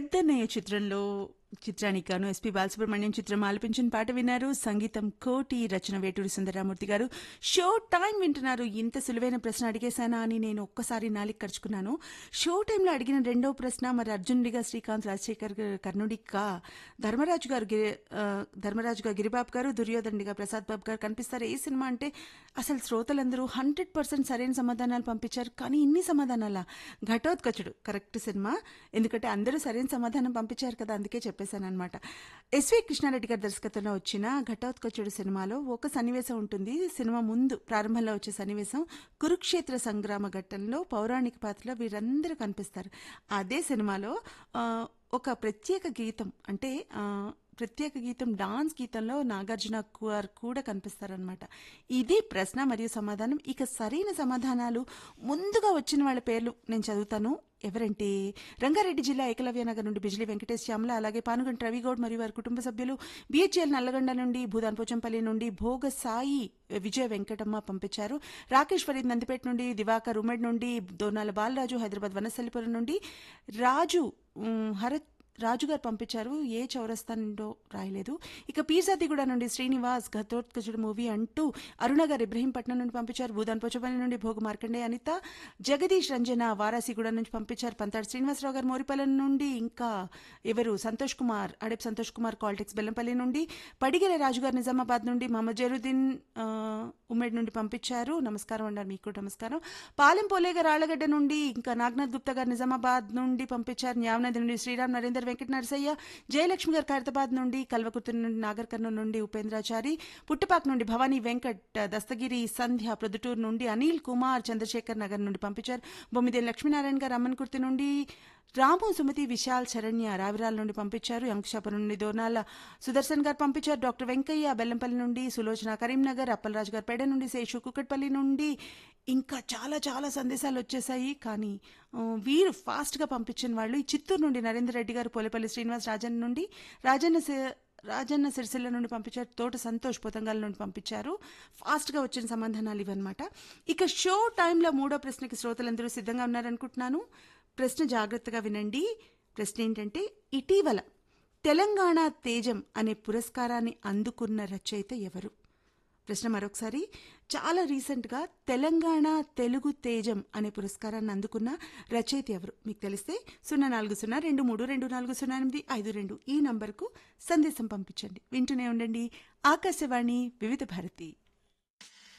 పెద్దన్నయ్య చిత్రంలో చిత్రానికి గాను ఎస్పి బాలసుబ్రహ్మణ్యం చిత్రం ఆలపించిన పాట విన్నారు సంగీతం కోటి రచన వేటూరి సుందరరామూర్తి గారు షో టైం వింటున్నారు ఇంత సులువైన ప్రశ్న అడిగేశానా అని నేను ఒక్కసారి నాలికి ఖర్చుకున్నాను షో టైంలో అడిగిన రెండో ప్రశ్న మరి అర్జునుడిగా శ్రీకాంత్ రాజశేఖర్ కర్ణుడిగా ధర్మరాజు గారు గిరి- ఆ, ధర్మరాజుగా గిరిబాబు గారు దుర్యోధనుడిగా ప్రసాద్ బాబు గారు కనిపిస్తారు ఏ సినిమా అంటే అసలు శ్రోతలందరూ హండ్రెడ్ పర్సెంట్ సరైన సమాధానాలు పంపించారు కానీ ఇన్ని సమాధానాలా ఘటోత్కచుడు కరెక్ట్ సినిమా ఎందుకంటే అందరూ సరైన సమాధానం పంపించారు కదా అందుకే చెప్పేశాను అనమాట ఎస్వి కృష్ణారెడ్డి గారి దర్శకత్వంలో వచ్చిన ఘటోత్కచుడు సినిమాలో ఒక సన్నివేశం ఉంటుంది సినిమా ముందు ప్రారంభంలో వచ్చే సన్నివేశం కురుక్షేత్ర సంగ్రామ ఘట్టంలో పౌరాణిక పాత్రలో వీరందరూ కనిపిస్తారు అదే సినిమాలో ఆ, ఒక ప్రత్యేక గీతం అంటే ఆ, ప్రత్యేక గీతం డాన్స్ గీతంలో నాగార్జున గారు కూడా కనిపిస్తారనమాట ఇది ప్రశ్న మరియు సమాధానం ఇక సరైన సమాధానాలు ముందుగా వచ్చిన వాళ్ళ పేర్లు నేను చదువుతాను ఎవరంటే రంగారెడ్డి జిల్లా ఏకలవ్య నగర్ నుండి బిజిలీ వెంకటేష్ శ్యామల అలాగే పానుగంట రవిగౌడ్ మరియు వారి కుటుంబ సభ్యులు బిహెచ్ఎల్ నల్లగొండ నుండి భూదాన్ పోచంపల్లి నుండి భోగ సాయి విజయ వెంకటమ్మ పంపించారు రాకేష్ ఫరీద్ నందిపేట నుండి దివాకర్ ఉమెడ్ నుండి దోనాల బాలరాజు హైదరాబాద్ వనసల్లిపురం నుండి రాజు ఉమ్, హరత్ రాజు గారు పంపించారు ఏ చౌరస్తా నుండో రాయలేదు ఇక పీర్జాదిగూడ నుండి శ్రీనివాస్ ఘతోత్కచుడు మూవీ అంటూ అరుణ గారు ఇబ్రహీంపట్నం నుండి పంపించారు భూదాన్ పోచపల్లి నుండి భోగు మార్కండే అనిత జగదీష్ రంజన వారాసిగూడ నుంచి పంపించారు పంతాడు శ్రీనివాసరావు గారు మోరిపల్లి నుండి ఇంకా ఎవరు సంతోష్ కుమార్ అడెప్ సంతోష్ కుమార్ కాల్టెక్స్ బెల్లంపల్లి నుండి పడిగెల రాజు గారు నిజామాబాద్ నుండి మహమ్మద్ జరుద్దీన్ ఆ, ఉమ్మడి నుండి పంపించారు నమస్కారం అన్నారు మీకు కూడా నమస్కారం పాలెం పోలే గారు ఆళ్లగడ్డ నుండి ఇంకా నాగనాథ్ గుప్తా గారు నిజామాబాద్ నుండి పంపించారు న్యావనది నుండి శ్రీరామ్ నరేందర్ వెంకట నరసయ్య జయలక్ష్మి గారు ఖైరతాబాద్ నుండి కల్వకుర్తి నుండి నాగర్ కర్నూలు నుండి ఉపేంద్రాచారి పుట్టపాక్ నుండి భవానీ వెంకట్ దస్తగిరి సంధ్య ప్రొద్దుటూరు నుండి అనిల్ కుమార్ చంద్రశేఖర్ నగర్ నుండి పంపించారు బొమ్మిదేని లక్ష్మీనారాయణ గారు అమ్మన్కుర్తి నుండి రాము సుమతి విశాల్ శరణ్య రావిరాల నుండి పంపించారు అంకుశాపురం నుండి దోనాల సుదర్శన్ గారు పంపించారు డాక్టర్ వెంకయ్య బెల్లంపల్లి నుండి సులోచన కరీంనగర్ అప్పలరాజు గారు పేడ నుండి శేషు కుక్కట్పల్లి నుండి ఇంకా చాలా చాలా సందేశాలు వచ్చేసాయి కానీ ఆ, వీరు ఫాస్ట్గా పంపించిన వాళ్ళు ఈ చిత్తూరు నుండి నరేందర్ రెడ్డి గారు పోలేపల్లి శ్రీనివాస్ రాజన్ నుండి రాజన్న సి- రాజన్న సిరిసిల్ల నుండి పంపించారు తోట సంతోష్ పొతంగాల నుండి పంపించారు ఫాస్ట్గా వచ్చిన సమాధానాలు ఇవన్నమాట ఇక షో టైంలో మూడో ప్రశ్నకి శ్రోతలందరూ సిద్ధంగా ఉన్నారనుకుంటున్నాను ప్రశ్న జాగ్రత్తగా వినండి ప్రశ్న ఏంటంటే ఇటీవల తెలంగాణ తేజం అనే పురస్కారాన్ని అందుకున్న రచయిత ఎవరు ప్రశ్న మరొకసారి చాలా రీసెంట్గా తెలంగాణ తెలుగు తేజం అనే పురస్కారాన్ని అందుకున్న రచయిత ఎవరు మీకు తెలిస్తే సున్నా నాలుగు సున్నా రెండు మూడు రెండు నాలుగు సున్నా ఎనిమిది ఐదు రెండు ఈ నంబర్కు సందేశం పంపించండి వింటూనే ఉండండి ఆకాశవాణి వివిధ భారతి